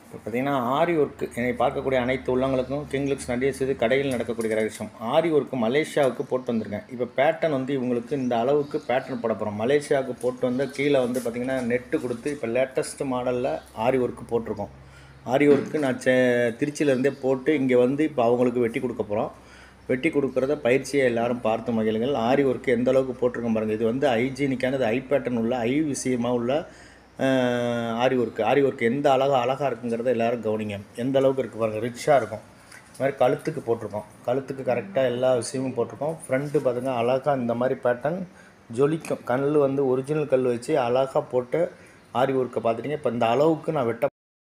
இப்போ பார்த்தீங்கன்னா ஆரி ஒர்க்கு என்னை பார்க்கக்கூடிய அனைத்து உள்ளங்களுக்கும் கிங்லுக்ஸ் நடிகை செய்து கடையில் நடக்கக்கூடிய ரகசியம் ஆரி ஒர்க்கு மலேசியாவுக்கு போட்டு வந்திருக்கேன் இப்போ பேட்டர்ன் வந்து இவங்களுக்கு இந்த அளவுக்கு பேட்டர்ன் போட போகிறோம் மலேசியாவுக்கு போட்டு வந்து கீழே வந்து பார்த்திங்கன்னா நெட்டு கொடுத்து இப்போ லேட்டஸ்ட் மாடலில் ஆரி ஒர்க்கு போட்டிருக்கோம் ஆரி ஒர்க்கு நான் செ திருச்சியிலேருந்தே போட்டு இங்கே வந்து இப்போ அவங்களுக்கு வெட்டி கொடுக்க போகிறோம் வெட்டி கொடுக்குறத பயிற்சியை எல்லாரும் பார்த்து மகிழுங்கள் ஆரி ஒர்க்கு எந்த அளவுக்கு போட்டிருக்கோம் பாருங்கள் இது வந்து ஹைஜீனிக்கானது ஐ பேட்டர்ன் உள்ள ஐ விஷயமாக உள்ள அஹ், ஆரி ஒர்க்கு ஆரி ஒர்க் எந்த அழகா அழகாக இருக்குங்கிறத எல்லாரும் கவனிங்க எந்த அளவுக்கு இருக்குது பாருங்கள் ரிச்சாக இருக்கும் இது மாதிரி கழுத்துக்கு போட்டிருக்கோம் கழுத்துக்கு கரெக்டாக எல்லா விஷயமும் போட்டிருக்கோம் ஃப்ரண்ட்டு பார்த்துங்க அழகாக இந்த மாதிரி பேட்டர்ன் ஜொலிக்கும் கல் வந்து ஒரிஜினல் கல் வச்சு அழகாக போட்டு ஆரி ஒர்க்கை பார்த்துட்டீங்க இப்போ இந்த அளவுக்கு நான் வெட்ட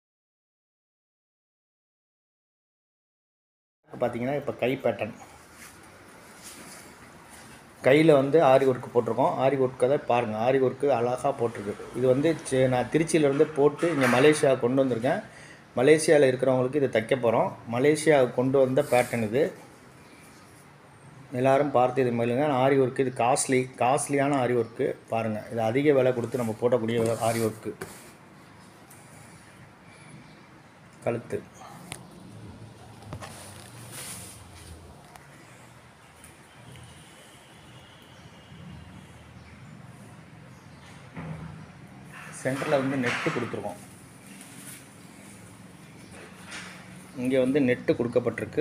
பார்த்தீங்கன்னா இப்போ கை பேட்டர்ன் கையில் வந்து ஆரி ஒர்க்கு போட்டிருக்கோம் ஆரி ஒர்க்கை தான் பாருங்கள் ஆரி ஒர்க்கு அழகாக போட்டிருக்கு இது வந்து சி- நான் திருச்சியிலேருந்து போட்டு இங்கே மலேசியா கொண்டு வந்திருக்கேன் மலேசியாவில் இருக்கிறவங்களுக்கு இது தைக்க போகிறோம் மலேசியா கொண்டு வந்த பேட்டர்ன் இது எல்லாரும் பார்த்து இது மேலுங்க ஆரி ஒர்க்கு இது காஸ்ட்லி காஸ்ட்லியான ஆரி ஒர்க்கு பாருங்கள் இது அதிக விலை கொடுத்து நம்ம போடக்கூடிய ஆரி ஒர்க்கு கழுத்து சென்டரில் வந்து நெட்டு கொடுத்துருக்கோம் இங்கே வந்து நெட்டு கொடுக்கப்பட்டிருக்கு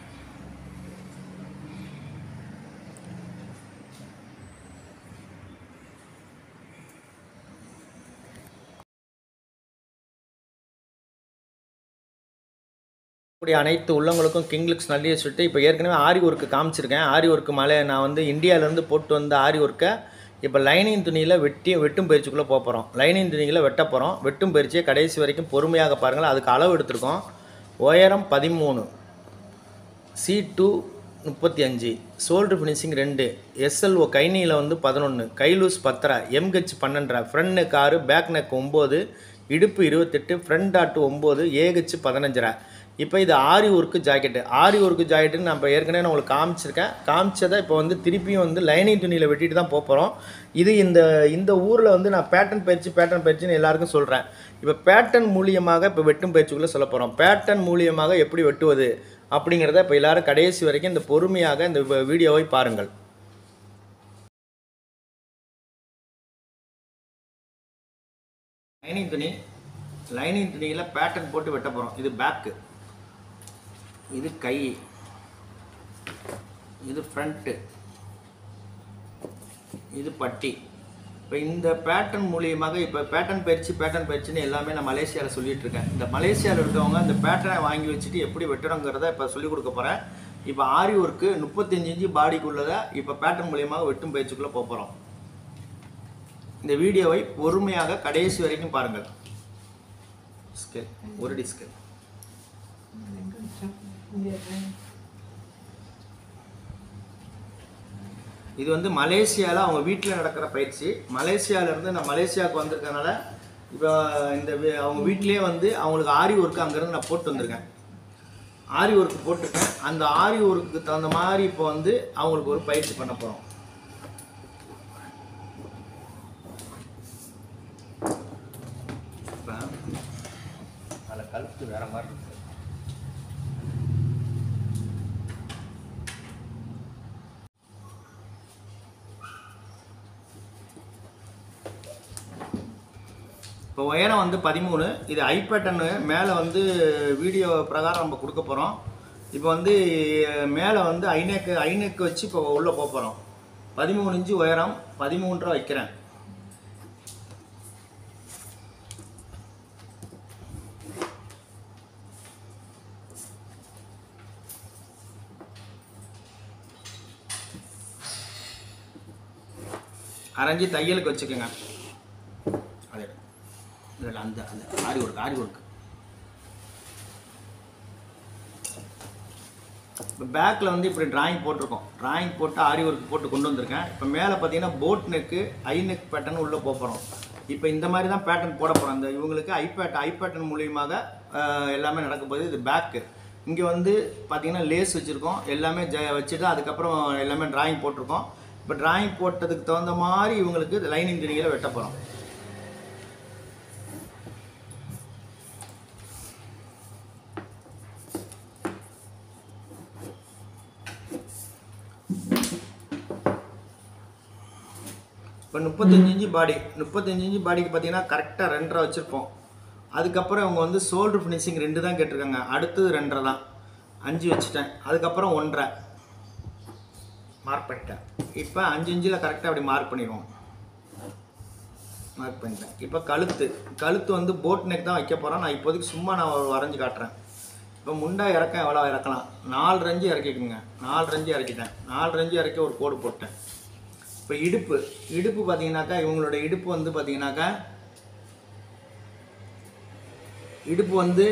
கூடிய அனைத்து உள்ளவங்களுக்கும் கிங்லுக்ஸ் நல்லியை சொல்லிட்டு இப்போ ஏற்கனவே ஆரி ஒர்க்கு காமிச்சிருக்கேன் ஆரி ஒர்க்கு மலை நான் வந்து இந்தியாவிலேருந்து போட்டு வந்த ஆரி ஒர்க்கை இப்போ லைனிங் துணியில் வெட்டி வெட்டும் பயிற்சிக்குள்ளே போக போகிறோம் லைனிங் துணிகளை வெட்ட போகிறோம் வெட்டும் பயிற்சியை கடைசி வரைக்கும் பொறுமையாக பாருங்கள் அதுக்கு அளவு எடுத்திருக்கோம் உயரம் பதிமூணு சி டூ முப்பத்தி அஞ்சு ஷோல்டர் ஃபினிஷிங் ரெண்டு எஸ்எல்ஓ கைனியில் வந்து பதினொன்று கைலூஸ் பத்தரை எம்ஹெச் பன்னெண்டரை ஃப்ரண்ட் நெக் ஆறு பேக் நெக் ஒம்பது இடுப்பு இருபத்தெட்டு ஃப்ரண்ட் டாட்டு ஒம்பது ஏஹெச் பதினஞ்சரை இப்போ இது ஆரி ஒர்க்கு ஜாக்கெட்டு ஆரி ஒர்க்கு ஜாக்கெட்டுன்னு நான் இப்போ ஏற்கனவே நான் உங்களுக்கு காமிச்சிருக்கேன் காமிச்சதை இப்போ வந்து திருப்பியும் வந்து லைனிங் துணியில் வெட்டிட்டு தான் போக போகிறோம் இது இந்த இந்த ஊரில் வந்து நான் பேட்டர்ன் பயிற்சி பேட்டர்ன் பயிற்சின்னு எல்லாருக்கும் சொல்கிறேன் இப்போ பேட்டர்ன் மூலியமாக இப்போ வெட்டும் பயிற்சிக்குள்ளே சொல்ல போகிறோம் பேட்டர்ன் மூலியமாக எப்படி வெட்டுவது அப்படிங்கிறத இப்போ எல்லாரும் கடைசி வரைக்கும் இந்த பொறுமையாக இந்த வ- வீடியோவை பாருங்கள் லைனிங் துணி லைனிங் துணியில் பேட்டர்ன் போட்டு வெட்ட போகிறோம் இது பேக்கு இது கை இது ஃப்ரண்ட்டு இது பட்டி இப்போ இந்த பேட்டர்ன் மூலியமாக இப்போ பேட்டர்ன் பயிற்சி பேட்டர்ன் பயிற்சின்னு எல்லாமே நான் மலேசியாவில் சொல்லிட்டு இருக்கேன் இந்த மலேசியாவில் இருக்கவங்க அந்த பேட்டர்னை வாங்கி வச்சுட்டு எப்படி வெட்டணுங்கிறத இப்போ சொல்லிக் கொடுக்க போகிறேன் இப்போ ஆரி ஒர்க்கு முப்பத்தஞ்சு இன்ச்சு பாடிக்குள்ளதை இப்போ பேட்டர்ன் மூலியமாக வெட்டும் பயிற்சிக்குள்ளே போக போகிறோம் இந்த வீடியோவை பொறுமையாக கடைசி வரைக்கும் பாருங்கள் ஸ்கேல் ஒரு டி ஸ்கேல் இது வந்து மலேசியாவில் அவங்க வீட்டில் நடக்கிற பயிற்சி மலேசியாவிலேருந்து நான் மலேசியாவுக்கு வந்திருக்கனால இப்போ இந்த வி- அவங்க வீட்டிலேயே வந்து அவங்களுக்கு ஆரி ஒர்க்கு அங்கேருந்து நான் போட்டு வந்திருக்கேன் ஆரி ஒர்க் போட்டிருக்கேன் அந்த ஆரி ஒர்க்குக்கு தகுந்த மாதிரி இப்போ வந்து அவங்களுக்கு ஒரு பயிற்சி பண்ண போகிறோம் இப்போ அதில் கழுத்து வேற மாதிரி இருக்கு இப்போ உயரம் வந்து பதிமூணு இது ஐபேட்டன்னு மேலே வந்து வீடியோ பிரகாரம் நம்ம கொடுக்க போகிறோம் இப்போ வந்து மேலே வந்து ஐநெக்கு ஐநெக்கு வச்சு இப்போ உள்ளே போக போகிறோம் பதிமூணு இன்ச்சு உயரம் பதிமூன்றரை வைக்கிறேன் அரைஞ்சி தையலுக்கு வச்சுக்கோங்க அதே இதில் அந்த அந்த ஆரி ஒர்க் ஆரி ஒர்க் இப்போ பேக்கில் வந்து இப்படி டிராயிங் போட்டிருக்கோம் டிராயிங் போட்டு ஆரி ஒர்க் போட்டு கொண்டு வந்திருக்கேன் இப்போ மேலே பார்த்தீங்கன்னா boat neck I neck pattern உள்ளே போக போகிறோம் இப்போ இந்த மாதிரி தான் பேட்டர்ன் போட போகிறோம் இந்த இவங்களுக்கு ஐ பேட் ஐ பேட்டர்ன் மூலியமாக ஆஹ், எல்லாமே நடக்க போகுது இது பேக்கு இங்கே வந்து பார்த்தீங்கன்னா லேஸ் வச்சுருக்கோம் எல்லாமே ஜ வச்சுட்டு அதுக்கப்புறம் எல்லாமே டிராயிங் போட்டிருக்கோம் இப்போ டிராயிங் போட்டதுக்கு தகுந்த மாதிரி இவங்களுக்கு லைனிங் துணிகளை வெட்ட போகிறோம் இப்போ முப்பத்தஞ்சு இன்ச்சு பாடி முப்பத்தஞ்சு இன்ச்சு பாடிக்கு பார்த்தீங்கன்னா கரெக்டாக ரெண்டரை வச்சுருப்போம் அதுக்கப்புறம் இவங்க வந்து ஷோல்டர் ஃபினிஷிங் ரெண்டு தான் கேட்டிருக்காங்க அடுத்தது ரெண்டரை தான் அஞ்சு வச்சுட்டேன் அதுக்கப்புறம் ஒன்றரை மார்க் பண்ணிட்டேன் இப்போ அஞ்சு இன்ச்சில் கரெக்டாக அப்படி மார்க் பண்ணிடுவோம் மார்க் பண்ணிட்டேன் இப்போ கழுத்து கழுத்து வந்து போட் நெக் தான் வைக்க போகிறோம் நான் இப்போதைக்கு சும்மா நான் ஒரு வரைஞ்சி காட்டுறேன் இப்போ முண்டா இறக்கம் எவ்வளோ இறக்கலாம் நாலு ரஞ்சு இறக்கிக்குங்க நாலு ரஞ்சு இறக்கிட்டேன் நாலு ரஞ்சு இறக்கி ஒரு கோடு போட்டேன் இப்போ இடுப்பு இடுப்பு பார்த்தீங்கன்னாக்கா இவங்களோட இடுப்பு வந்து பார்த்தீங்கன்னாக்கா இடுப்பு வந்து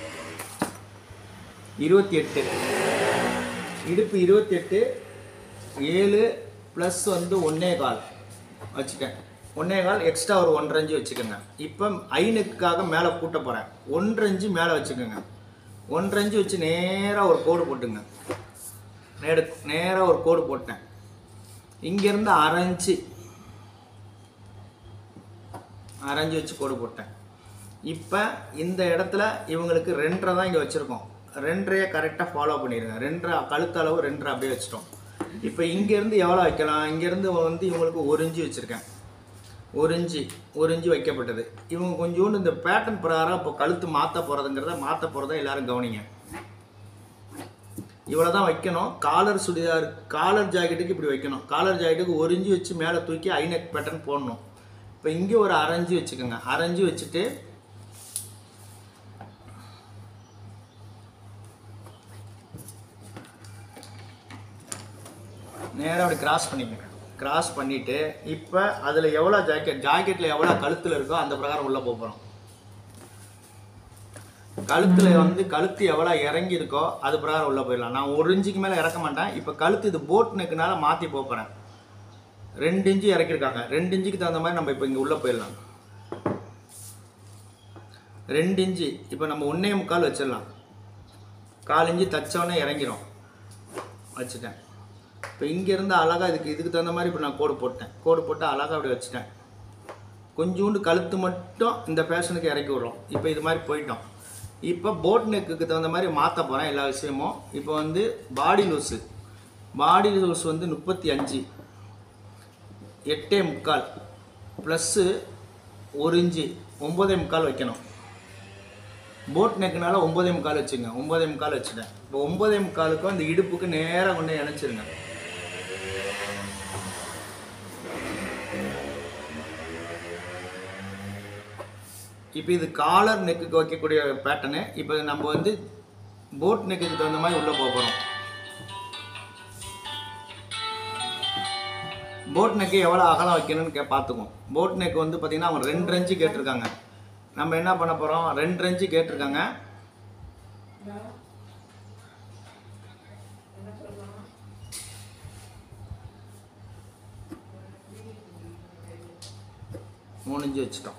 இருபத்தி எட்டு இடுப்பு இருபத்தி எட்டு ஏழு ப்ளஸ் வந்து ஒன்னே கால் வச்சுட்டேன் ஒன்னே கால் எக்ஸ்ட்ரா ஒரு ஒன்றரை இன்ச்சு வச்சுக்கோங்க இப்போ ஐனுக்காக மேலே கூட்ட போகிறேன் ஒன்றரை இன்ச்சு மேலே வச்சுக்கோங்க ஒன்றரை இன்ச்சு வச்சு நேராக ஒரு கோடு போட்டுங்க நேடு நேராக ஒரு கோடு போட்டேன் இங்கேருந்து அரை இன்ச்சு அரைஞ்சு வச்சு கோடு போட்டேன் இப்போ இந்த இடத்துல இவங்களுக்கு ரெண்டரை தான் இங்கே வச்சுருக்கோம் ரெண்டரையை கரெக்டாக ஃபாலோ பண்ணிடுங்க ரெண்டரை கழுத்தளவு ரெண்டரை அப்படியே வச்சிட்டோம் இப்போ இங்கேருந்து எவ்வளோ வைக்கலாம் இங்கேருந்து வந்து இவங்களுக்கு ஒரு இன்ச்சு வச்சுருக்கேன் ஒரு இன்ச்சு ஒரு இன்ச்சு வைக்கப்பட்டது இவங்க கொஞ்சோண்டு இந்த பேட்டர்ன் பிரகாரம் இப்போ கழுத்து மாற்ற போகிறதுங்கிறத மாற்ற போகிறத எல்லாரும் கவனிங்க இவ்வளோ தான் வைக்கணும் காலர் சுடிதார் காலர் ஜாக்கெட்டுக்கு இப்படி வைக்கணும் காலர் ஜாக்கெட்டுக்கு ஒரு இன்ச்சு வச்சு மேலே தூக்கி ஐநெக் பேட்டர்ன் போடணும் இப்போ இங்கே ஒரு அரைஞ்சு வச்சுக்கோங்க அரைஞ்சு வச்சுட்டு நேராக அப்படி கிராஸ் பண்ணிக்கோங்க கிராஸ் பண்ணிவிட்டு இப்போ அதில் எவ்வளோ ஜாக்கெட் ஜாக்கெட்டில் எவ்வளோ கழுத்தில் இருக்கோ அந்த பிரகாரம் உள்ளே போகிறோம் கழுத்தில் வந்து கழுத்து எவ்வளோ இறங்கி இருக்கோ அது பிரகாரம் உள்ளே போயிடலாம் நான் ஒரு இன்ச்சுக்கு மேலே இறக்க மாட்டேன் இப்போ கழுத்து இது போட் நெக்குனால மாற்றி போகிறேன் ரெண்டு இன்ச்சு இறக்கிருக்காங்க ரெண்டு இன்ச்சுக்கு தகுந்த மாதிரி நம்ம இப்போ இங்கே உள்ளே போயிடலாம் ரெண்டு இன்ச்சு இப்போ நம்ம ஒன்றே முக்கால் வச்சிடலாம் கால் இன்ச்சு தச்சோடனே இறங்கிரும் வச்சுட்டேன் இப்போ இங்கேருந்து அழகாக இதுக்கு இதுக்கு தகுந்த மாதிரி இப்போ நான் கோடு போட்டேன் கோடு போட்டு அழகாக அப்படி வச்சுட்டேன் கொஞ்சோண்டு கழுத்து மட்டும் இந்த ஃபேஷனுக்கு இறக்கி விட்றோம் இப்போ இது மாதிரி போயிட்டோம் இப்போ போட் நெக்குக்கு தகுந்த மாதிரி மாற்ற போகிறேன் எல்லா விஷயமும் இப்போ வந்து பாடி லூஸு பாடி லூஸ் வந்து முப்பத்தி அஞ்சு எட்டே முக்கால் ப்ளஸ்ஸு ஒரு இன்ச்சு ஒம்பதே முக்கால் வைக்கணும் போட் நெக்குனால ஒம்பதே முக்கால் வச்சுங்க ஒம்பதே முக்கால் வச்சுட்டேன் இப்போ ஒம்பதே முக்காலுக்கும் அந்த இடுப்புக்கு நேராக கொண்டு போய் இணைச்சிருங்க இப்போ இது காலர் நெக்குக்கு வைக்கக்கூடிய பேட்டர்னு இப்போ நம்ம வந்து போட் நெக்குக்கு தகுந்த மாதிரி உள்ளே போகிறோம் போட் நெக்கு எவ்வளோ அகலம் வைக்கணும்னு கே பார்த்துக்குவோம் போட் நெக் வந்து பார்த்திங்கன்னா அவங்க ரெண்டு ரெஞ்சு கேட்டிருக்காங்க நம்ம என்ன பண்ண போகிறோம் ரெண்டு ரெஞ்சு கேட்டிருக்காங்க மூணு இன்ச்சு வச்சுட்டோம்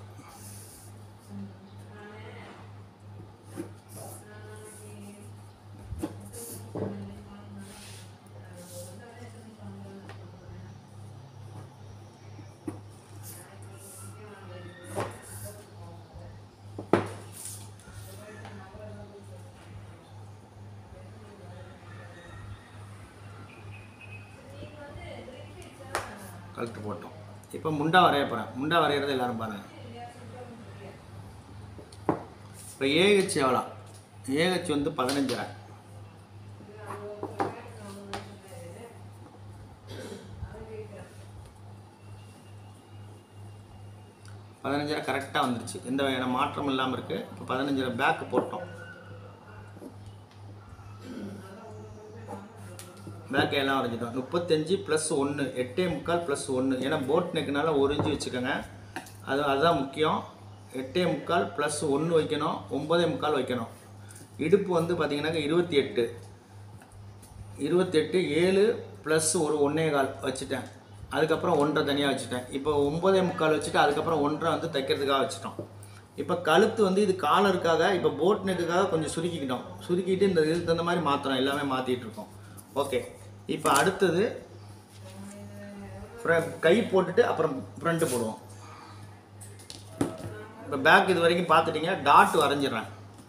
கழுத்து போட்டோம் இப்போ முண்டா வரைய போகிறேன் முண்டா வரைகிறது எல்லாரும் பாருங்க இப்போ ஏஹெச் எவ்வளோ ஏஹெச் வந்து பதினஞ்சரை பதினஞ்சரை கரெக்டாக வந்துருச்சு எந்த வகையான மாற்றம் இல்லாமல் இருக்குது இப்போ பதினஞ்சரை பேக்கு போட்டோம் பேக் எல்லாம் வரைஞ்சிட்டோம் முப்பத்தஞ்சு ப்ளஸ் ஒன்று எட்டே முக்கால் ப்ளஸ் ஒன்று ஏன்னா போட் நெக்குனால ஒரு இன்ச்சு வச்சுக்கோங்க அது அதுதான் முக்கியம் எட்டே முக்கால் ப்ளஸ் ஒன்று வைக்கணும் ஒம்பதே முக்கால் வைக்கணும் இடுப்பு வந்து பார்த்தீங்கன்னாக்கா இருபத்தி எட்டு இருபத்தெட்டு ஏழு ப்ளஸ் ஒரு ஒன்றே கால் வச்சுட்டேன் அதுக்கப்புறம் ஒன்றரை தனியாக வச்சுட்டேன் இப்போ ஒம்பதே முக்கால் வச்சுட்டு அதுக்கப்புறம் ஒன்றரை வந்து தைக்கிறதுக்காக வச்சுட்டோம் இப்போ கழுத்து வந்து இது காலருக்காக இப்போ போட் நெக்குக்காக கொஞ்சம் சுருக்கிக்கிட்டோம் சுருக்கிட்டு இந்த இதுக்கு தகுந்த மாதிரி மாற்றுறோம் எல்லாமே மாற்றிட்டு இருக்கோம் ஓகே இப்போ அடுத்தது ஃப்ர- கை போட்டுட்டு அப்புறம் ஃப்ரண்ட்டு போடுவோம் இப்போ பேக் இது வரைக்கும் பார்த்துட்டீங்க டாட் வரைஞ்சிடுறேன்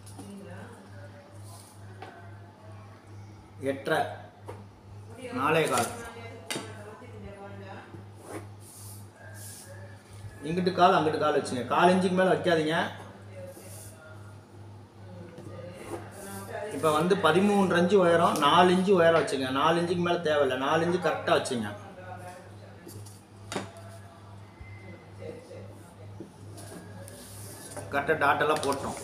எட்டரை நாலே கால் இங்கிட்டு கால் அங்கிட்டு கால் வச்சுங்க கால் இன்ச்சுக்கு மேலே வைக்காதீங்க இப்போ வந்து பதிமூன்று இன்ச்சு உயரம் நாலு இன்ச்சு உயரம் வச்சுங்க நாலு இன்ச்சுக்கு மேலே தேவையில்லை நாலு இன்ச்சு கரெக்டாக வச்சுங்க கரெக்டாக டாட்டெல்லாம் போட்டோம்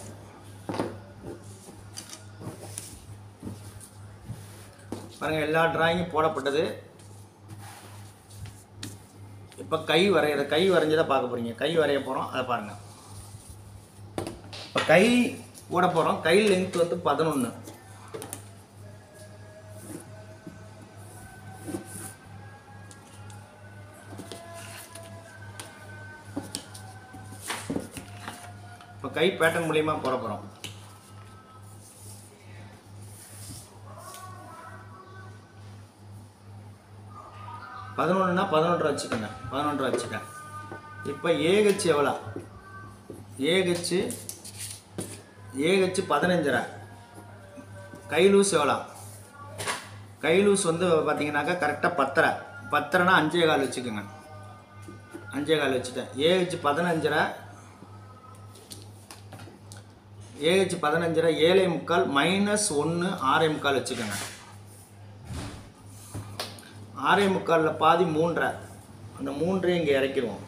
பாருங்கள் எல்லா டிராயிங்கும் போடப்பட்டது இப்போ கை வரைகிற கை வரைஞ்சதை பார்க்க போகிறீங்க கை வரைய போகிறோம் அதை பாருங்கள் இப்போ கை போட போகிறோம் கை லென்த் வந்து பதினொன்று இப்போ கை பேட்டர்ன் மூலியமா போட போகிறோம் பதினொன்றுனா பதினொன்றரை வச்சுக்கோங்க பதினொன்றரை வச்சுக்கேன் இப்போ ஏகச்சு எவ்வளோ ஏகச்சு ஏகச்சு பதினஞ்சரை கை லூஸ் எவ்வளோ கை லூஸ் வந்து பார்த்தீங்கன்னாக்கா கரெக்டாக பத்தரை பத்தரைனா அஞ்சே கால் வச்சுக்கோங்க அஞ்சே கால் வச்சுட்டேன் ஏஹெச் பதினஞ்சரை ஏஹெச் பதினஞ்சரை ஏழை முக்கால் மைனஸ் ஒன்று ஆறே முக்கால் வச்சுக்கோங்க ஆறே முக்காலில் பாதி மூன்றரை அந்த மூன்றையும் இங்கே இறக்கிடுவோம்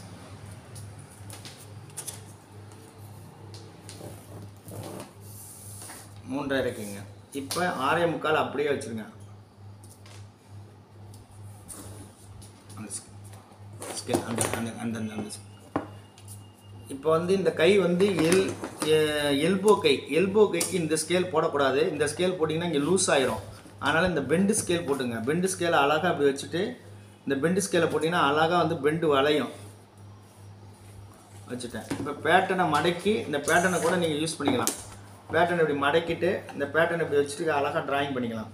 மூன்றரை இறக்கிங்க இப்போ ஆறே முக்கால் அப்படியே வச்சுருங்க அந்த ஸ்கேல் அந்த அந்த அந்த அந்த அந்த இப்போ வந்து இந்த கை வந்து எல் எல்போ கை எல்போ கைக்கு இந்த ஸ்கேல் போடக்கூடாது இந்த ஸ்கேல் போட்டிங்கன்னா இங்கே லூஸ் ஆயிரும் அதனால் இந்த பெண்டு ஸ்கேல் போட்டுங்க பெண்டு ஸ்கேலை அழகாக அப்படி வச்சுட்டு இந்த பெண்டு ஸ்கேலை போட்டிங்கன்னா அழகாக வந்து பெண்டு வளையும் வச்சுட்டேன் இப்போ பேட்டனை மடக்கி இந்த பேட்டனை கூட நீங்கள் யூஸ் பண்ணிக்கலாம் பேட்டர்ன் இப்படி மடக்கிட்டு இந்த பேட்டர்ன் இப்படி வச்சுட்டு அழகாக டிராயிங் பண்ணிக்கலாம்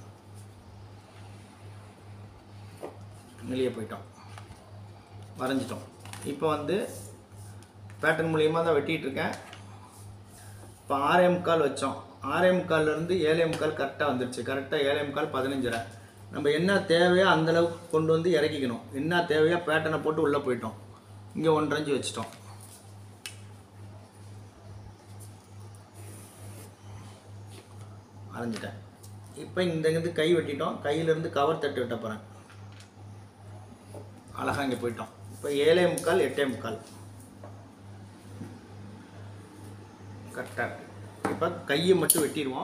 வெளியே போயிட்டோம் வரைஞ்சிட்டோம் இப்போ வந்து பேட்டர்ன் மூலியமாக தான் வெட்டிகிட்டு இருக்கேன் இப்போ ஆறே முக்கால் வச்சோம் ஆறே முக்கால்லேருந்து ஏழே முக்கால் கரெக்டாக வந்துருச்சு கரெக்டாக ஏழே முக்கால் பதினஞ்சரை நம்ம என்ன தேவையோ அந்த அளவுக்கு கொண்டு வந்து இறக்கிக்கணும் என்ன தேவையோ பேட்டர்னை போட்டு உள்ளே போயிட்டோம் இங்கே ஒன்றரை இன்ச்சு வச்சிட்டோம் அரைஞ்சிட்டேன் இப்போ இந்த இருந்து கை வெட்டிட்டோம் கையிலேருந்து கவர் தட்டு வெட்ட போகிறேன் அழகாக இங்கே போயிட்டோம் இப்போ ஏழே முக்கால் எட்டே முக்கால் கரெக்டாக இருக்கு இப்போ கையை மட்டும் வெட்டிடுவோம்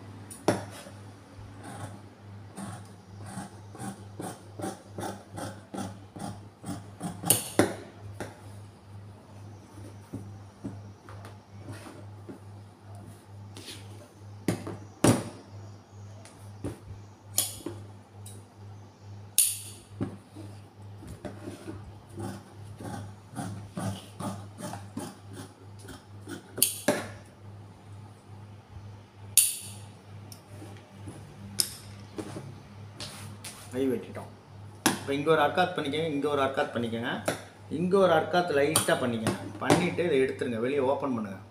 கை வெட்டிட்டோம் இப்போ இங்கே ஒரு அர்க்காத் பண்ணிக்கோங்க இங்கே ஒரு அர்க்காத் பண்ணிக்கோங்க இங்கே ஒரு அர்க்காத் லைட்டாக பண்ணிக்கோங்க பண்ணிவிட்டு இதை எடுத்துருங்க வெளியே ஓப்பன் பண்ணுங்கள்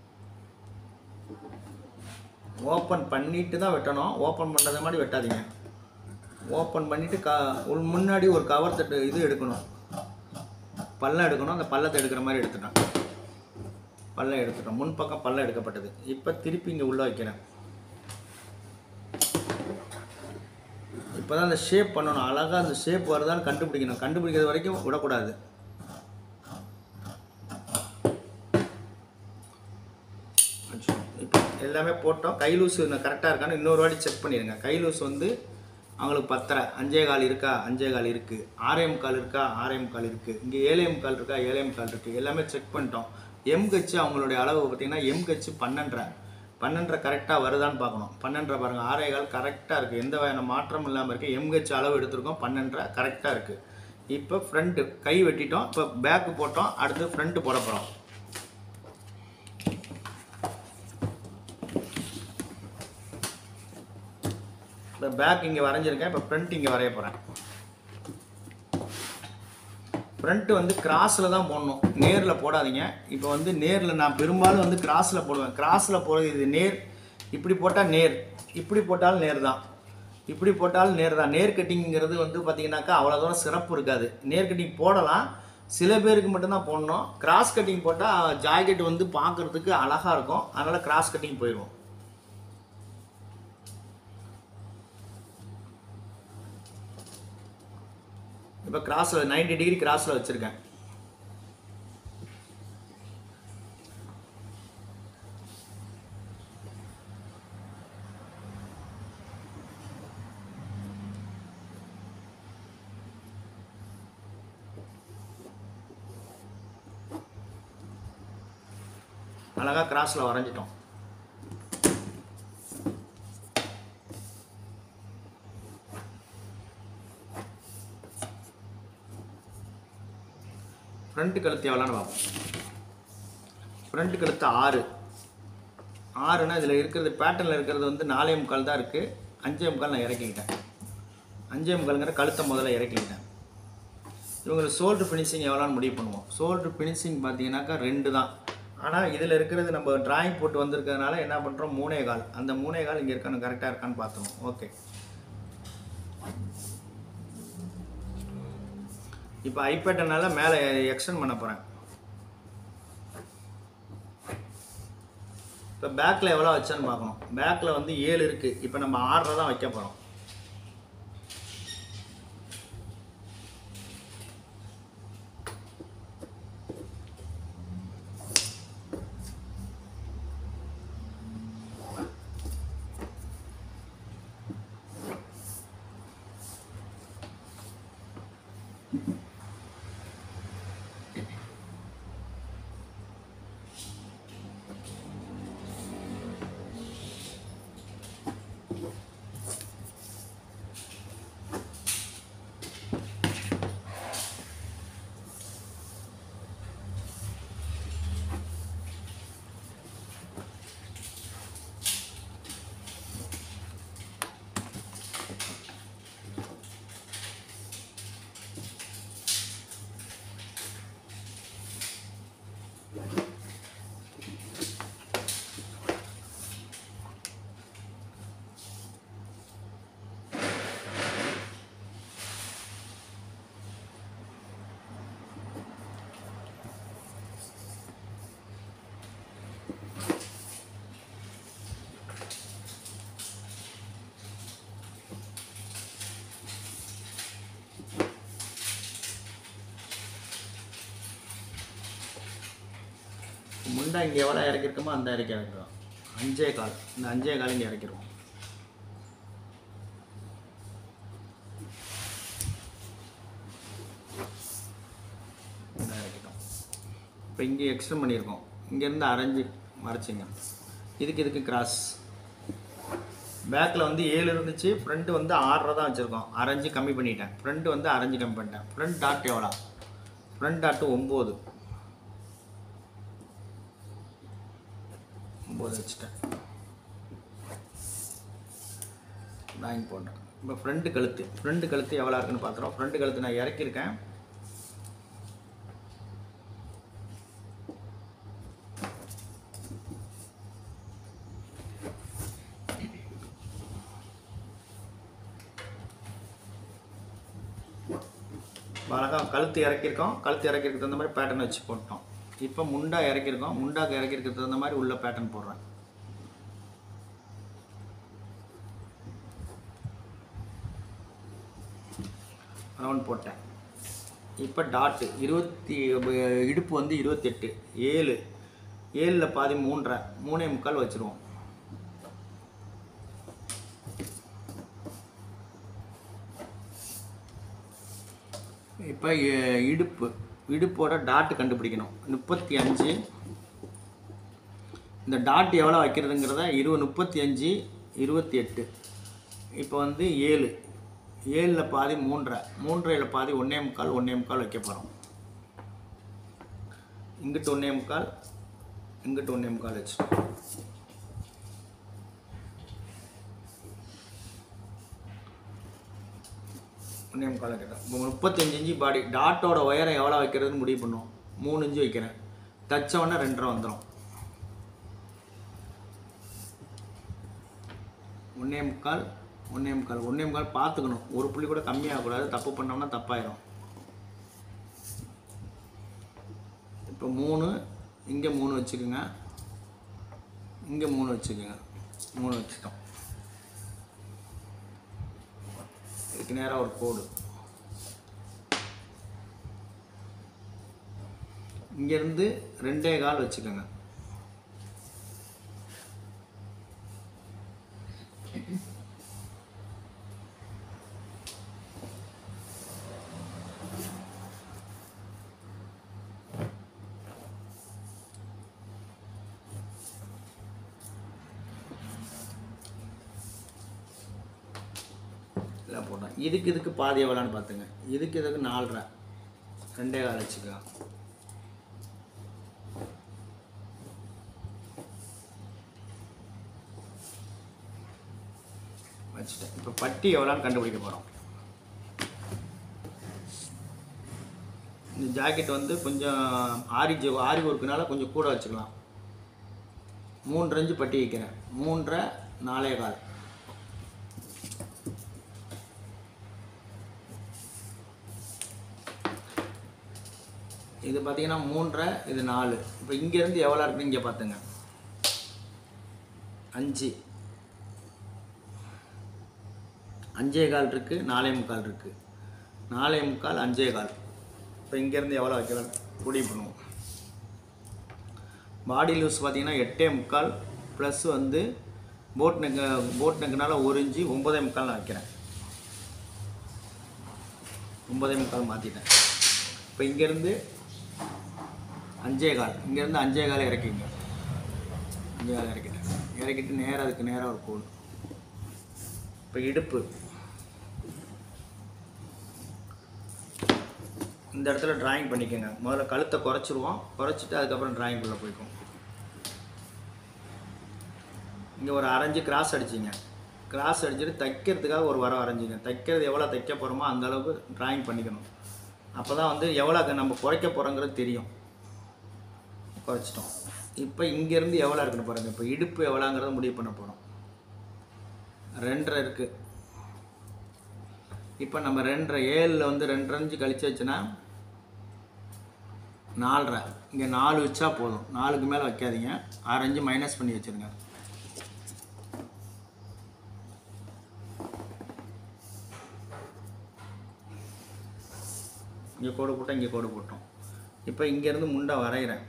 ஓப்பன் பண்ணிட்டு தான் வெட்டணும் ஓப்பன் பண்ணுறது மாதிரி வெட்டாதீங்க ஓப்பன் பண்ணிவிட்டு க உள் முன்னாடி ஒரு கவர் தட்டு இது எடுக்கணும் பள்ளம் எடுக்கணும் அந்த பள்ளத்தை எடுக்கிற மாதிரி எடுத்துட்டேன் பள்ளம் எடுத்துட்டோம் முன் பக்கம் பள்ளம் எடுக்கப்பட்டது இப்போ திருப்பி இங்கே உள்ளே வைக்கிறேன் இப்போ தான் அந்த ஷேப் பண்ணணும் அழகாக அந்த ஷேப் வருதான்னு கண்டுபிடிக்கணும் கண்டுபிடிக்கிறது வரைக்கும் விடக்கூடாது இப்போ எல்லாமே போட்டோம் கை லூஸ் கரெக்டாக இருக்கான்னு இன்னொரு வாட்டி செக் பண்ணிடுங்க கை லூஸ் வந்து அவங்களுக்கு பத்தரை அஞ்சே கால் இருக்கா அஞ்சே கால் இருக்குது ஆறே முக்கால் இருக்கா ஆறே முக்கால் இருக்குது இங்கே ஏழே முக்கால் இருக்கா ஏழே முக்கால் இருக்குது எல்லாமே செக் பண்ணிட்டோம் எம் கச்சு அவங்களுடைய அளவு பார்த்தீங்கன்னா எம் கச்சு பன்னெண்டரை பன்னெண்டரை கரெக்டாக வருதான்னு பார்க்கணும் பன்னெண்டரை பாருங்கள் ஆறே கால் கரெக்டாக இருக்குது எந்த வகையான மாற்றமும் இல்லாமல் இருக்குது எம் கச்சு அளவு எடுத்திருக்கோம் பன்னெண்டரை கரெக்டாக இருக்குது இப்போ ஃப்ரண்ட்டு கை வெட்டிட்டோம் இப்போ பேக்கு போட்டோம் அடுத்து ஃப்ரண்ட்டு போட போகிறோம் இப்போ பேக் இங்கே வரைஞ்சிருக்கேன் இப்போ ஃப்ரண்ட் இங்கே வரைய போகிறேன் ஃப்ரண்ட்டு வந்து கிராஸில் தான் போடணும் நேரில் போடாதீங்க இப்போ வந்து நேரில் நான் பெரும்பாலும் வந்து கிராஸில் போடுவேன் கிராஸில் போடுறது இது நேர் இப்படி போட்டால் நேர் இப்படி போட்டாலும் நேர் தான் இப்படி போட்டாலும் நேர் தான் நேர் கட்டிங்கிறது வந்து பார்த்தீங்கன்னாக்கா அவ்வளோ தூரம் சிறப்பு இருக்காது நேர் கட்டிங் போடலாம் சில பேருக்கு மட்டும்தான் போடணும் கிராஸ் கட்டிங் போட்டால் ஜாக்கெட் வந்து பார்க்குறதுக்கு அழகாக இருக்கும் அதனால் கிராஸ் கட்டிங் போயிடும் இப்போ கிராஸில் 90 டிகிரி கிராஸில் வச்சுருக்கேன் அழகாக கிராஸில் வரைஞ்சிட்டோம் ஃப்ரண்ட் கழுத்து எவ்வளோன்னு பார்ப்போம் ஃப்ரண்ட் கழுத்து ஆறு ஆறுனா இதில் இருக்கிறது பேட்டர்னில் இருக்கிறது வந்து நாலே முக்கால் தான் இருக்குது அஞ்சே முக்கால் நான் இறக்கிக்கிட்டேன் அஞ்சே முக்கால்ங்கிற கழுத்தை முதல்ல இறக்கிக்கிட்டேன் இவங்களுக்கு ஷோல்டர் ஃபினிஷிங் எவ்வளோன்னு முடிவு பண்ணுவோம் ஷோல்டர் ஃபினிஷிங் பார்த்தீங்கன்னாக்கா ரெண்டு தான் ஆனால் இதில் இருக்கிறது நம்ம டிராயிங் போட்டு வந்திருக்கிறதுனால என்ன பண்ணுறோம் மூணே கால் அந்த மூணே கால் இங்கே இருக்கான்னு கரெக்டாக இருக்கான்னு பார்த்துருவோம் ஓகே இப்போ ஐபேட்டனால மேலே எக்ஸ்டெண்ட் பண்ண போகிறேன் இப்போ பேக்கில் எவ்வளோ வச்சேன்னு பார்க்கணும் பேக்கில் வந்து ஏழு இருக்குது இப்போ நம்ம ஆறரை தான் வைக்க போகிறோம் முண்டா இங்கே எவ்வளோ இறக்கிருக்கோமோ அந்த இறக்கி இறக்கிறோம் அஞ்சே கால் இந்த அஞ்சே கால் இங்கே இறக்கிடுவோம் இந்த இறக்கிட்டோம் இப்போ இங்கே எக்ஸ்டெண்ட் பண்ணியிருக்கோம் இங்கேருந்து அரைஞ்சு மறைச்சிங்க இதுக்கு இதுக்கு கிராஸ் பேக்கில் வந்து ஏழு இருந்துச்சு ஃப்ரண்ட்டு வந்து ஆறரை தான் வச்சுருக்கோம் அரைஞ்சு கம்மி பண்ணிட்டேன் ஃப்ரண்ட் வந்து அரைஞ்சு கம்மி பண்ணிட்டேன் ஃப்ரண்ட் டாட் எவ்வளோ ஃப்ரண்ட் டாட்டு ஒம்பது ஒம்பது வச்சுட்டேன் ட்ராயிங் போட்டேன் இப்போ ஃப்ரண்ட் கழுத்து ஃப்ரண்ட் கழுத்து எவ்வளோ இருக்குன்னு பார்த்துறோம் ஃப்ரண்ட் கழுத்து நான் இறக்கியிருக்கேன் அழகாக கழுத்து இறக்கியிருக்கோம் கழுத்து இறக்கிருக்கு தகுந்த மாதிரி பேட்டர்ன் வச்சு போட்டோம் இப்போ முண்டா இறக்கியிருக்கோம் முண்டாக்கு இறக்கிருக்கு தகுந்த மாதிரி உள்ள பேட்டர்ன் போடுறேன் ரவுண்ட் போட்டேன் இப்போ டாட்டு இருபத்தி இடுப்பு வந்து இருபத்தெட்டு ஏழு ஏழில் பாதி மூன்றரை மூணே முக்கால் வச்சுருவோம் இப்போ இ- இடுப்பு இடுப்போட டாட்டு கண்டுபிடிக்கணும் முப்பத்தி அஞ்சு இந்த டாட் எவ்வளோ வைக்கிறதுங்கிறத இருபது முப்பத்தி அஞ்சு இருபத்தி எட்டு இப்போ வந்து ஏழு ஏழில் பாதி மூன்றரை மூன்றையில் பாதி ஒன்றே முக்கால் ஒன்றே முக்கால் வைக்க போகிறோம் இங்கிட்டு ஒன்றே முக்கால் இங்கிட்டு ஒன்றே முக்கால் வச்சு ஒன்றே முக்கால் வைக்கிறேன் முப்பத்தஞ்சு இன்ச்சு பாடி டாட்டோட உயரம் எவ்வளோ வைக்கிறதுன்னு முடிவு பண்ணுவோம் மூணு இன்ச்சு வைக்கிறேன் தச்ச உடனே ரெண்டரை வந்துடும் ஒன்றே முக்கால் ஒன்றே முக்கால் ஒன்றே முக்கால் பார்த்துக்கணும் ஒரு புள்ளி கூட கம்மியாகக்கூடாது தப்பு பண்ணோம்னா தப்பாயிரும் இப்போ மூணு இங்கே மூணு வச்சுக்கோங்க இங்கே மூணு வச்சுக்கோங்க மூணு வச்சுட்டோம் இதுக்கு நேராக ஒரு கோடு இங்கேருந்து ரெண்டே கால் வச்சுக்கோங்க எல்லாம் போட்டோம் இதுக்கு இதுக்கு பாதி எவ்வளோன்னு பார்த்துங்க இதுக்கு இதுக்கு நாலரை ரெண்டே கால் வச்சுக்கலாம் வச்சுட்டேன் இப்போ பட்டி எவ்வளோன்னு கண்டுபிடிக்க போகிறோம் இந்த ஜாக்கெட் வந்து கொஞ்சம் ஆரி ஜ ஆரி ஒர்க்குனால கொஞ்சம் கூட வச்சுக்கலாம் மூன்று இன்ச்சு பட்டி வைக்கிறேன் மூன்றரை நாலே கால் இது பார்த்தீங்கன்னா மூன்றரை இது நாலு இப்போ இங்கேருந்து எவ்வளோ இருக்குன்னு இங்கே பார்த்துங்க அஞ்சு அஞ்சே கால் இருக்குது நாலே முக்கால் இருக்குது நாலே முக்கால் அஞ்சே கால் இப்போ இங்கேருந்து எவ்வளோ வைக்கலாம் முடிவு பண்ணுவோம் பாடி லூஸ் பார்த்தீங்கன்னா எட்டே முக்கால் ப்ளஸ் வந்து போட் நெக்கு போட் நெக்குனால ஒரு இன்ச்சு ஒம்பதே முக்கால் நான் வைக்கிறேன் ஒம்பதே முக்கால் மாற்றிட்டேன் இப்போ இங்கேருந்து அஞ்சே கால் இங்கேருந்து அஞ்சே கால் இறக்கிங்க அஞ்சே கால் இறக்கிட்டேன் இறக்கிட்டு நேராக அதுக்கு நேராக ஒரு கோடு இப்போ இடுப்பு இந்த இடத்துல டிராயிங் பண்ணிக்கோங்க முதல்ல கழுத்தை குறைச்சிருவோம் குறைச்சிட்டு அதுக்கப்புறம் டிராயிங்குள்ளே போய்க்கும் இங்கே ஒரு அரைஞ்சு கிராஸ் அடிச்சிங்க கிராஸ் அடிச்சுட்டு தைக்கிறதுக்காக ஒரு வரம் வரைஞ்சிங்க தைக்கிறது எவ்வளோ தைக்க போகிறோமோ அந்த அளவுக்கு டிராயிங் பண்ணிக்கணும் அப்போ தான் வந்து எவ்வளோ நம்ம குறைக்க போகிறோங்கிறது தெரியும் குறைச்சிட்டோம் இப்போ இங்கேருந்து எவ்வளோ இருக்குன்னு பாருங்கள் இப்போ இடுப்பு எவ்வளோங்கிறத முடிவு பண்ண போகிறோம் ரெண்டரை இருக்குது இப்போ நம்ம ரெண்டரை ஏழில் வந்து ரெண்டரை அஞ்சு கழிச்சு வச்சுன்னா நாலரை இங்கே நாலு வச்சா போதும் நாலுக்கு மேலே வைக்காதீங்க ஆறு அஞ்சு மைனஸ் பண்ணி வச்சுருங்க இங்கே கோடு போட்டோம் இங்கே கோடு போட்டோம் இப்போ இங்கேருந்து முண்டை வரைகிறேன்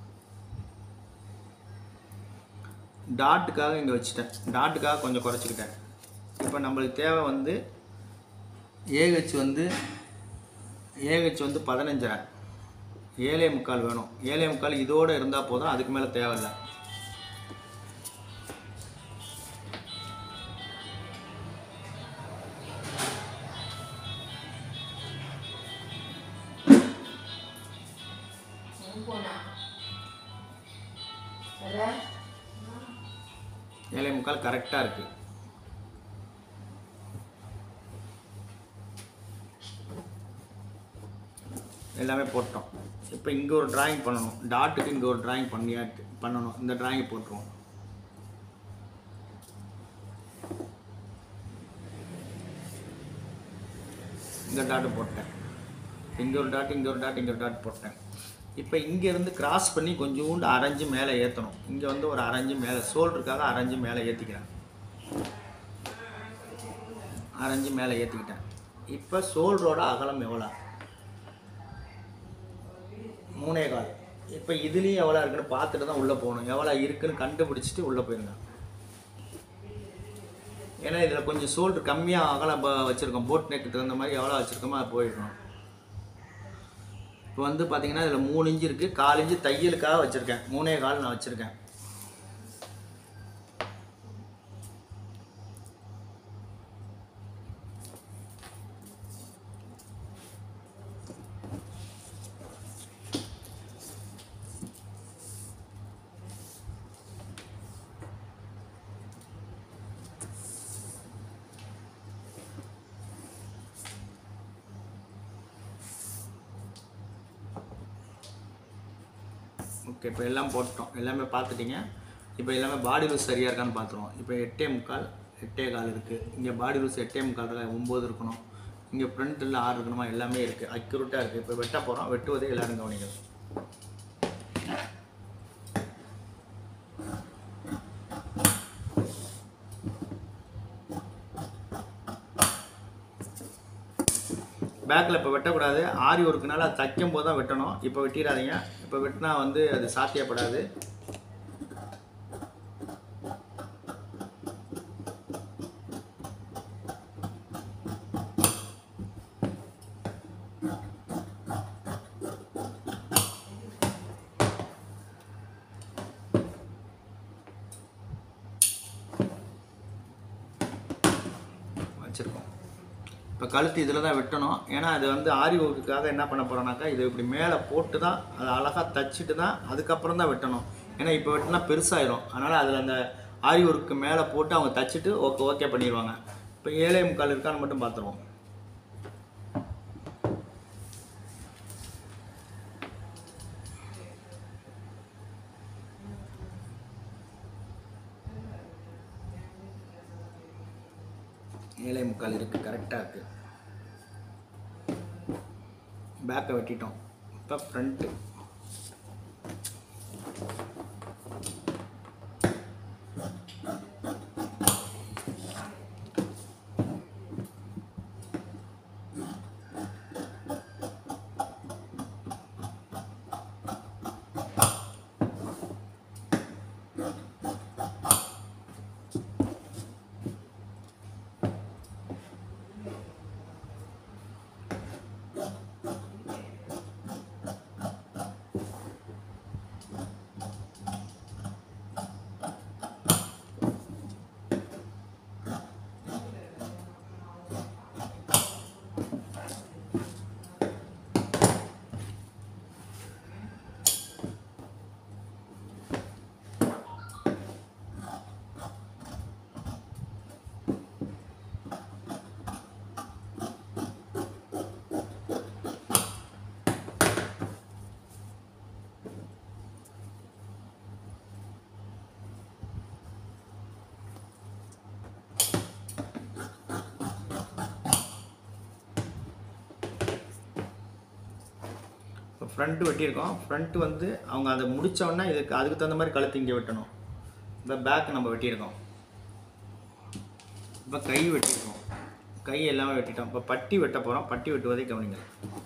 டாட்டுக்காக இங்கே வச்சுட்டேன் டாட்டுக்காக கொஞ்சம் குறைச்சிக்கிட்டேன் இப்போ நம்மளுக்கு தேவை வந்து ஏஹெச் வந்து ஏஹெச் வந்து பதினஞ்சரை ஏழே முக்கால் வேணும் ஏழே முக்கால் இதோடு இருந்தால் போதும் அதுக்கு மேலே தேவையில்லை ஏழே முக்கால் கரெக்டாக இருக்குது எல்லாமே போட்டோம் இப்போ இங்கே ஒரு டிராயிங் பண்ணணும் டாட்டுக்கு இங்கே ஒரு டிராயிங் பண்ணியாட்டு பண்ணணும் இந்த டிராயிங் போட்டுருவோம் இந்த டாட்டு போட்டேன் இங்கே ஒரு டாட் இங்கே ஒரு டாட் இங்கே ஒரு டாட் போட்டேன் இப்போ இங்கேருந்து கிராஸ் பண்ணி கொஞ்சோண்டு அரைஞ்சு மேலே ஏற்றணும் இங்கே வந்து ஒரு அரைஞ்சு மேலே ஷோல்டருக்காக அரைஞ்சு மேலே ஏற்றிக்கிறேன் அரைஞ்சு மேலே ஏற்றிக்கிட்டேன் இப்போ ஷோல்டரோட அகலம் எவ்வளோ மூணே கால் இப்போ இதுலேயும் எவ்வளோ இருக்குன்னு பார்த்துட்டு தான் உள்ளே போகணும் எவ்வளோ இருக்குன்னு கண்டுபிடிச்சிட்டு உள்ளே போயிருங்க ஏன்னா இதில் கொஞ்சம் ஷோல்டர் கம்மியாக அகலம் ப- வச்சுருக்கோம் போட் நெக்கு தகுந்த மாதிரி எவ்வளோ வச்சுருக்கோமோ அது போயிடணும் இப்போ வந்து பார்த்தீங்கன்னா இதில் மூணு இன்ச்சு இருக்குது கால் இன்ச்சு தையலுக்காக வச்சுருக்கேன் மூணே கால் நான் வச்சுருக்கேன் ஓகே இப்போ எல்லாம் போட்டோம் எல்லாமே பார்த்துட்டீங்க இப்போ எல்லாமே பாடி லூஸ் சரியாக இருக்கான்னு பார்த்துருவோம் இப்போ எட்டே முக்கால் எட்டே கால் இருக்குது இங்கே பாடி லூஸ் எட்டே முக்கால் இருக்கு, ஒம்பது இருக்கணும் இங்கே ஃப்ரண்ட்டில் ஆறு இருக்கணுமா எல்லாமே இருக்குது அக்யூரேட்டாக இருக்குது இப்போ வெட்ட போகிறோம் வெட்டுவதே எல்லாரும் கவனிக்கணும் பேக்கில் இப்போ வெட்டக்கூடாது ஆரி ஒர்க்குனால அது தைக்கும் போது தான் வெட்டணும் இப்போ வெட்டிடாதீங்க இப்போ வெட்டினா வந்து அது சாத்தியப்படாது வச்சுருக்கோம் இப்போ கழுத்து இதில் தான் வெட்டணும் ஏன்னா அது வந்து ஆரி ஒர்க்குக்காக என்ன பண்ண போகிறோம்னாக்கா இது இப்படி மேலே போட்டு தான் அதை அழகாக தச்சுட்டு தான் அதுக்கப்புறம் தான் வெட்டணும் ஏன்னா இப்போ வெட்டினா பெருசாயிரும் அதனால் அதில் அந்த ஆரி ஒர்க்கு மேலே போட்டு அவங்க தச்சுட்டு ஓகே ஓகே பண்ணிடுவாங்க இப்போ ஏழே முக்கால் இருக்கான்னு மட்டும் பார்த்துருவோம் ஏழை முக்கால் இருக்குது கரெக்டாக இருக்குது பேக்கை வெட்டிட்டோம் இப்போ ஃப்ரண்ட்டு இப்போ ஃப்ரண்ட்டு வெட்டியிருக்கோம் ஃப்ரண்ட்டு வந்து அவங்க அதை முடிச்ச உடனே இதுக்கு அதுக்கு தகுந்த மாதிரி கழுத்து இங்கே வெட்டணும் இந்த பேக் நம்ம வெட்டியிருக்கோம் இப்போ கை வெட்டியிருக்கோம் கை எல்லாமே வெட்டிட்டோம் இப்போ பட்டி வெட்ட போகிறோம் பட்டி வெட்டுவதை கவனிங்க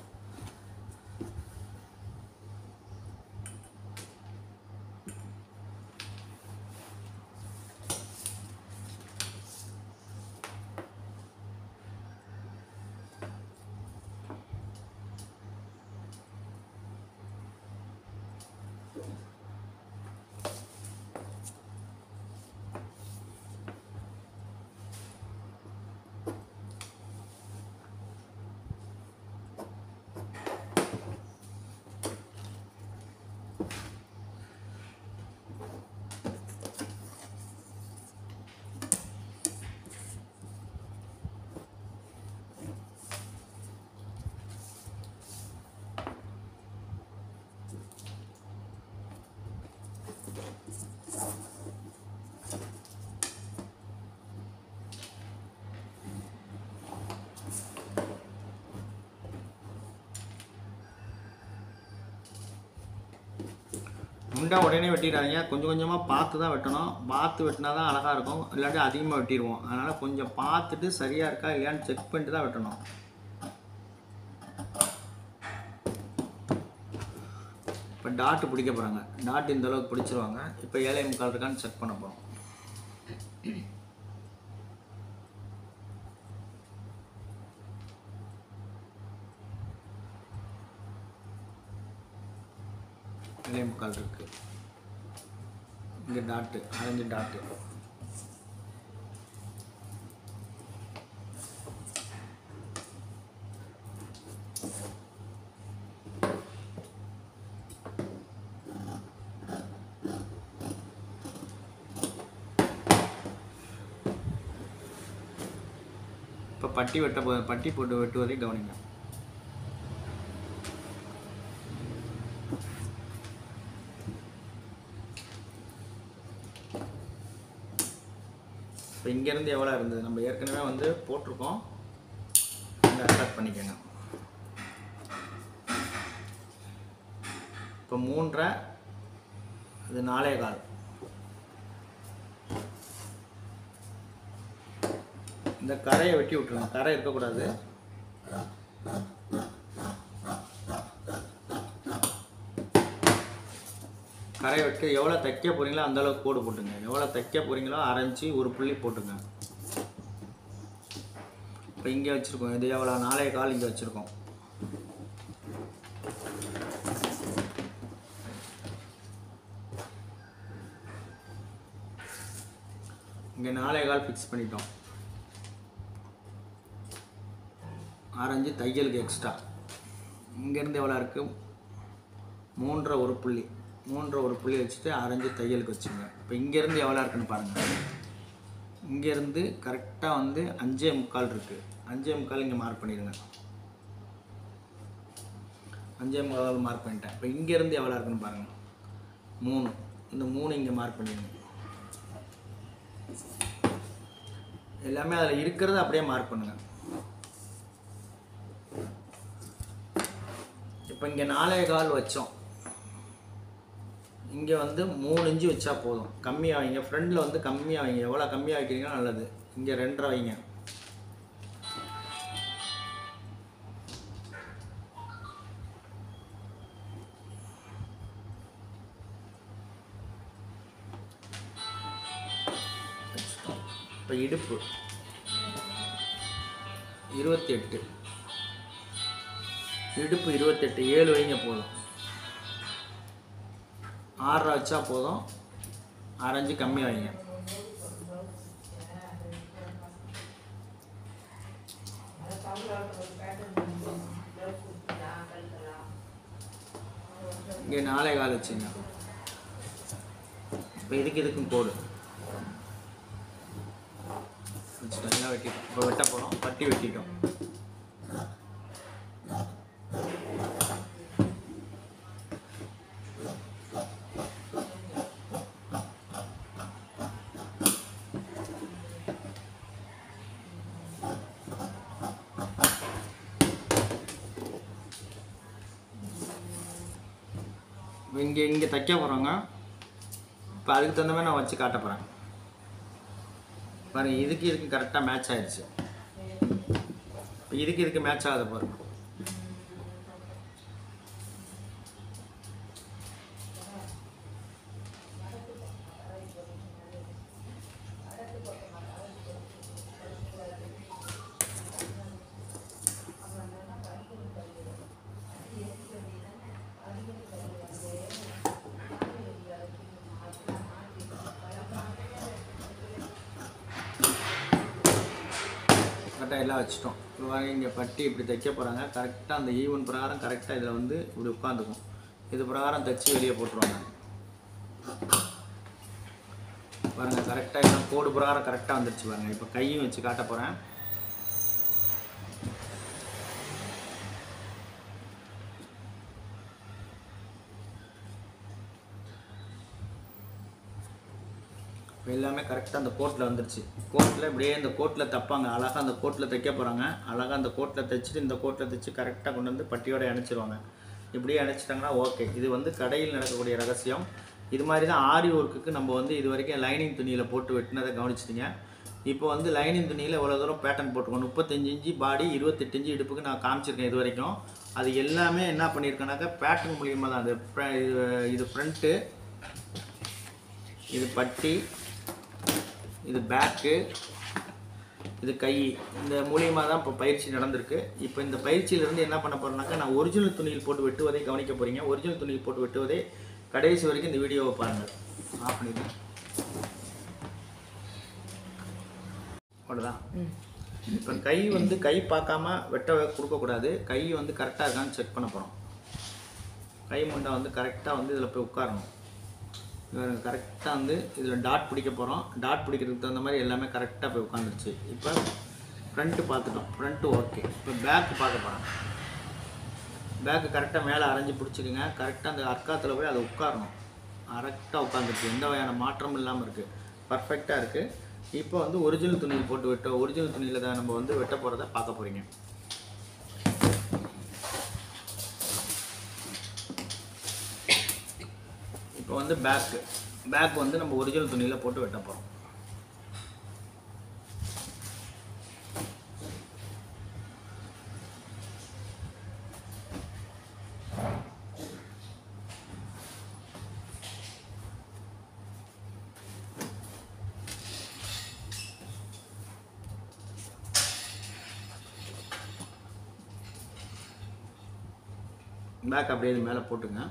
முண்டா உடனே வெட்டிடாதீங்க கொஞ்சம் கொஞ்சமாக பார்த்து தான் வெட்டணும் பார்த்து வெட்டினா தான் அழகாக இருக்கும் இல்லாட்டி அதிகமாக வெட்டிடுவோம் அதனால் கொஞ்சம் பார்த்துட்டு சரியாக இருக்கா இல்லையான்னு செக் பண்ணிட்டு தான் வெட்டணும் இப்போ டாட்டு பிடிக்க போகிறாங்க டாட் இந்த அளவுக்கு பிடிச்சிருவாங்க இப்போ ஏழை முக்கால் இருக்கான்னு செக் பண்ண போகிறோம் ஏழை முக்கால் இருக்கு இங்கே டாட்டு அரைஞ்சு டாட்டு இப்போ பட்டி வெட்ட போ பட்டி போட்டு வெட்டுவதை கவனிங்க இப்போ இங்கேருந்து எவ்வளோ இருந்தது நம்ம ஏற்கனவே வந்து போட்டிருக்கோம் இங்கே அட்டாக் பண்ணிக்கோங்க இப்போ மூன்றரை இது நாலே கால் இந்த கரையை வெட்டி விட்டுருங்க கரை இருக்கக்கூடாது கரை வெட்டு எவ்வளோ தைக்க போகிறீங்களோ அந்த அளவுக்கு கோடு போட்டுங்க எவ்வளோ தைக்க போகிறீங்களோ அரைஞ்சி ஒரு புள்ளி போட்டுங்க இப்போ இங்கே வச்சுருக்கோம் இது எவ்வளோ நாளைய கால் இங்கே வச்சுருக்கோம் இங்கே நாளைய கால் ஃபிக்ஸ் பண்ணிட்டோம் ஆரஞ்சு தையலுக்கு எக்ஸ்ட்ரா இங்கேருந்து எவ்வளோ இருக்குது மூன்றரை ஒரு புள்ளி மூன்றரை ஒரு புள்ளி வச்சுட்டு அரைஞ்சு தையலுக்கு வச்சுங்க இப்போ இங்கேருந்து எவ்வளோ இருக்குன்னு பாருங்கள் இங்கேருந்து கரெக்டாக வந்து அஞ்சே முக்கால் இருக்குது அஞ்சே முக்கால் இங்கே மார்க் பண்ணிடுங்க அஞ்சே முக்கால் மார்க் பண்ணிட்டேன் இப்போ இங்கேருந்து எவ்வளோ இருக்குன்னு பாருங்கள் மூணு இந்த மூணு இங்கே மார்க் பண்ணிடுங்க எல்லாமே அதில் இருக்கிறத அப்படியே மார்க் பண்ணுங்கள் இப்போ இங்கே நாலே கால் வச்சோம் இங்கே வந்து மூணு இன்ச்சு வச்சா போதும் கம்மியாக வைங்க ஃப்ரண்டில் வந்து கம்மியாக வைங்க எவ்வளோ கம்மியாக வைக்கிறீங்களோ நல்லது இங்கே ரெண்டரை வைங்க இப்போ இடுப்பு இருபத்தி எட்டு இடுப்பு இருபத்தெட்டு ஏழு வைங்க போதும் ஆறரை வச்சா போதும் அரைஞ்சு கம்மி வைங்க இங்கே நாளை கால் வச்சுங்க இப்போ இதுக்கு இதுக்கும் கோடு வச்சுட்டோம் எல்லாம் வெட்டிட்டோம் இப்போ வெட்ட போகிறோம் பட்டி வெட்டிட்டோம் இங்கே இங்கே தைக்க போகிறோங்க இப்போ அதுக்கு தகுந்த மாதிரி நான் வச்சு காட்ட போகிறேன் பாருங்க இதுக்கு இதுக்கு கரெக்டாக மேட்ச் ஆயிடுச்சு இப்போ இதுக்கு இதுக்கு மேட்ச் ஆகுது பாருங்க கரெக்டாக எல்லாம் வச்சுட்டோம் இப்போ வாங்க இங்கே பட்டி இப்படி தைக்க போகிறாங்க கரெக்டாக அந்த ஈவன் பிரகாரம் கரெக்டாக இதில் வந்து இப்படி உட்காந்துக்கும் இது பிரகாரம் தைச்சி வெளியே போட்டுருவாங்க பாருங்கள் கரெக்டாக எல்லாம் கோடு பிரகாரம் கரெக்டாக வந்துருச்சு பாருங்கள் இப்போ கையும் வச்சு காட்ட போகிறேன் இப்போ எல்லாமே கரெக்டாக அந்த கோட்டில் வந்துருச்சு கோட்டில் இப்படியே இந்த கோட்டில் தைப்பாங்க அழகாக அந்த கோட்டில் தைக்க போகிறாங்க அழகாக அந்த கோட்டில் தைச்சிட்டு இந்த கோட்டில் தைச்சு கரெக்டாக கொண்டு வந்து பட்டியோட இணைச்சிருவாங்க இப்படியே இணைச்சிட்டாங்கன்னா ஓகே இது வந்து கடையில் நடக்கக்கூடிய ரகசியம் இது மாதிரி தான் ஆரி ஒர்க்குக்கு நம்ம வந்து இது வரைக்கும் லைனிங் துணியில் போட்டு வெட்டினதை கவனிச்சிட்டிங்க இப்போ வந்து லைனிங் துணியில் இவ்வளோ தூரம் பேட்டர்ன் போட்டுருக்கோம் முப்பத்தஞ்சு இன்ச்சு பாடி இருபத்தெட்டு இன்ச்சு இடுப்புக்கு நான் காமிச்சிருக்கேன் இது வரைக்கும் அது எல்லாமே என்ன பண்ணியிருக்கேனாக்கா பேட்டர்ன் மூலியமாக தான் அது fr- இது- இது ஃப்ரண்ட்டு இது பட்டி இது பேக்கு இது கை இந்த மூலியமாக தான் இப்போ பயிற்சி நடந்திருக்கு இப்போ இந்த பயிற்சியிலேருந்து என்ன பண்ண போகிறேன்னாக்கா நான் ஒரிஜினல் துணியில் போட்டு வெட்டுவதை கவனிக்க போகிறீங்க ஒரிஜினல் துணியில் போட்டு வெட்டுவதை கடைசி வரைக்கும் இந்த வீடியோவை பாருங்கள் ஆஃப் பண்ணிடுங்க அவ்வளோதான் இப்போ கை வந்து கை பார்க்காம வெட்ட கொடுக்கக்கூடாது கை வந்து கரெக்டாக இருக்கான்னு செக் பண்ண போகிறோம் கை முண்டை வந்து கரெக்டாக வந்து இதில் போய் உட்காரணும் கரெக்டாக வந்து இதில் டாட் பிடிக்க போகிறோம் டாட் பிடிக்கிறதுக்கு தகுந்த மாதிரி எல்லாமே கரெக்டாக போய் உட்காந்துருச்சு இப்போ ஃப்ரண்ட்டு பார்த்துட்டோம் ஃப்ரண்ட்டு ஓகே இப்போ பேக்கு பார்க்க போகிறோம் பேக்கு கரெக்டாக மேலே அரைஞ்சு பிடிச்சிக்கோங்க கரெக்டாக அந்த அர்க்காத்தில் போய் அதை உட்காரணும் கரெக்டாக உட்காந்துருக்கு எந்த வகையான மாற்றமும் இல்லாமல் இருக்குது பர்ஃபெக்டாக இருக்குது இப்போ வந்து ஒரிஜினல் துணியில் போட்டு வெட்ட ஒரிஜினல் துணியில் தான் நம்ம வந்து வெட்ட போகிறத பார்க்க போகிறீங்க இப்போ வந்து பேக்கு பேக் வந்து நம்ம ஒரிஜினல் துணியில் போட்டு வெட்ட போகிறோம் பேக் அப்படியே இது மேலே போட்டுங்க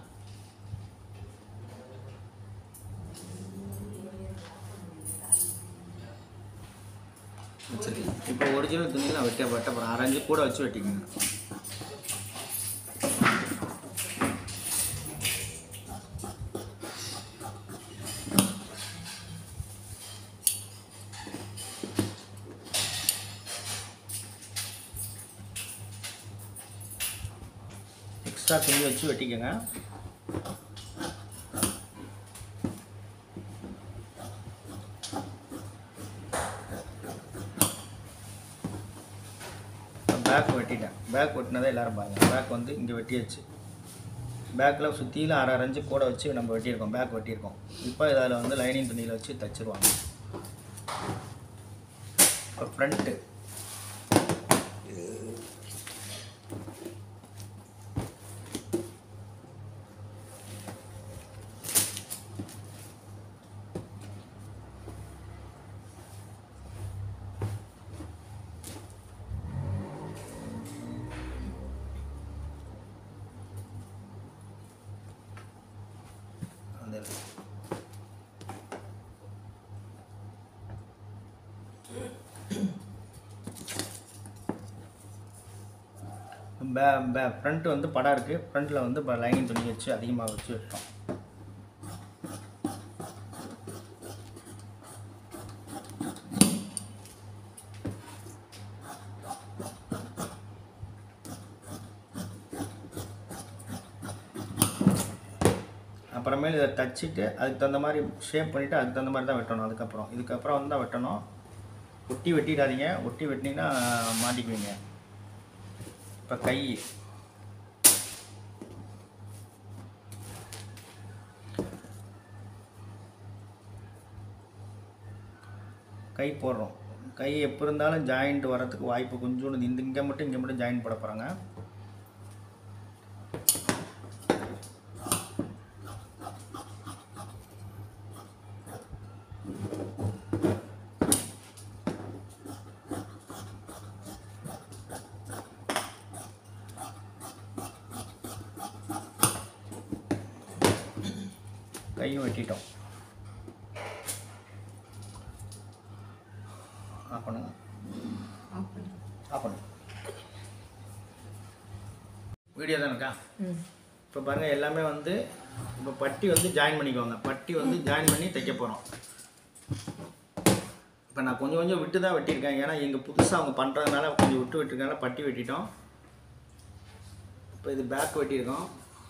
வச்சிருக்கேன் இப்போ ஒரிஜினல் துணியில் நான் வெட்ட வெட்ட போகிறேன் அரைஞ்சு கூட வச்சு வெட்டிக்கங்க எக்ஸ்ட்ரா துணி வச்சு வெட்டிக்கோங்க பேக் வெட்டிட்டேன் பேக் வெட்டினதை எல்லாரும் பாருங்கள் பேக் வந்து இங்கே வெட்டியாச்சு பேக்கில் சுற்றிலும் அரை அரைஞ்சு கூட வச்சு நம்ம வெட்டியிருக்கோம் பேக் வெட்டியிருக்கோம் இப்போ இதில் வந்து லைனிங் துணியில் வச்சு தச்சிருவாங்க இப்போ ஃப்ரண்ட்டு அந்த பே பே ஃப்ரண்ட் வந்து படம் இருக்குது ஃப்ரண்ட்டில் வந்து இப்போ லைனிங் துணி வச்சு அதிகமாக வச்சு விட்டோம் அப்புறமேல் இதை தச்சுட்டு அதுக்கு தகுந்த மாதிரி ஷேப் பண்ணிவிட்டு அதுக்கு தகுந்த மாதிரி தான் வெட்டணும் அதுக்கப்புறம் இதுக்கப்புறம் வந்து தான் வெட்டணும் ஒட்டி வெட்டிடாதீங்க ஒட்டி வெட்டினீங்கன்னா மாட்டிக்குவீங்க இப்போ கை கை போடுறோம் கை எப்போ இருந்தாலும் ஜாயிண்ட் வரதுக்கு வாய்ப்பு கொஞ்சோண்டு இந்த இங்கே மட்டும் இங்கே மட்டும் ஜாயின் போட போகிறாங்க கையும் வெட்டிட்டோம் ஆஃப் பண்ணுங்க ஆஃப் பண்ணுங்க வீடியோ தான் இருக்கா இப்போ பாருங்கள் எல்லாமே வந்து இப்போ பட்டி வந்து ஜாயின் பண்ணிக்கோங்க பட்டி வந்து ஜாயின் பண்ணி தைக்க போகிறோம் இப்போ நான் கொஞ்சம் கொஞ்சம் விட்டு தான் வெட்டியிருக்கேன் ஏன்னா எங்கள் புதுசாக அவங்க பண்ணுறதுனால கொஞ்சம் விட்டு விட்டுருக்கனால பட்டி வெட்டிட்டோம் இப்போ இது பேக் வெட்டியிருக்கோம்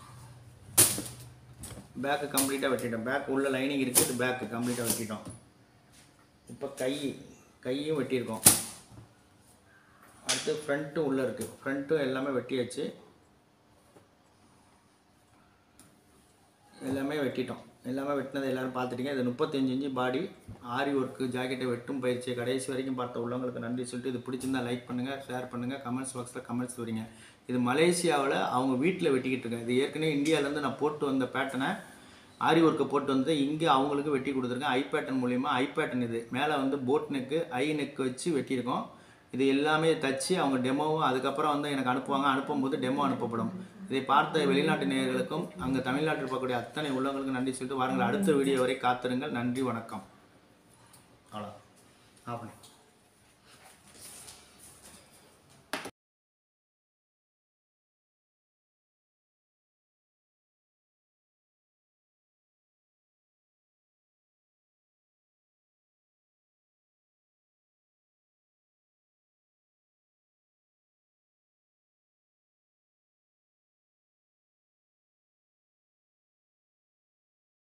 பேக்கு கம்ப்ளீட்டாக வெட்டிட்டோம் பேக் உள்ள லைனிங் இருக்குது இது பேக்கு கம்ப்ளீட்டாக வெட்டிட்டோம் இப்போ கை கையும் வெட்டியிருக்கோம் அடுத்து ஃப்ரண்ட்டும் உள்ளே இருக்குது ஃப்ரண்ட்டும் எல்லாமே வெட்டியாச்சு எல்லாமே வெட்டிட்டோம் எல்லாமே வெட்டினதை எல்லாரும் பார்த்துட்டீங்க இது முப்பத்தஞ்சு இன்ச்சு பாடி ஆரி ஒர்க்கு ஜாக்கெட்டை வெட்டும் பயிற்சி கடைசி வரைக்கும் பார்த்த உள்ளவங்களுக்கு நன்றி சொல்லிட்டு இது பிடிச்சிருந்தா லைக் பண்ணுங்கள் ஷேர் பண்ணுங்கள் கமெண்ட்ஸ் பாக்ஸில் கமெண்ட்ஸ் வரீங்க இது மலேசியாவில் அவங்க வீட்டில் வெட்டிக்கிட்டு இருக்கேன் இது ஏற்கனவே இந்தியாவிலேருந்து நான் போட்டு வந்த பேட்டனை ஆரி ஒர்க்கை போட்டு வந்து இங்கே அவங்களுக்கு வெட்டி கொடுத்துருக்கேன் ஐ பேட்டர்ன் மூலிமா ஐ பேட்டர்ன் இது மேலே வந்து போட் நெக்கு ஐ நெக் வச்சு வெட்டியிருக்கோம் இது எல்லாமே தச்சு அவங்க டெமோவும் அதுக்கப்புறம் வந்து எனக்கு அனுப்புவாங்க அனுப்பும்போது டெமோ அனுப்பப்படும் இதை பார்த்த வெளிநாட்டு நேயர்களுக்கும் அங்கே தமிழ்நாட்டில் இருக்கக்கூடிய அத்தனை உள்ளவங்களுக்கும் நன்றி சொல்லிட்டு வாருங்கள் அடுத்த வீடியோ வரை காத்திருங்கள் நன்றி வணக்கம் அவ்வளோ ஆ பண்ணி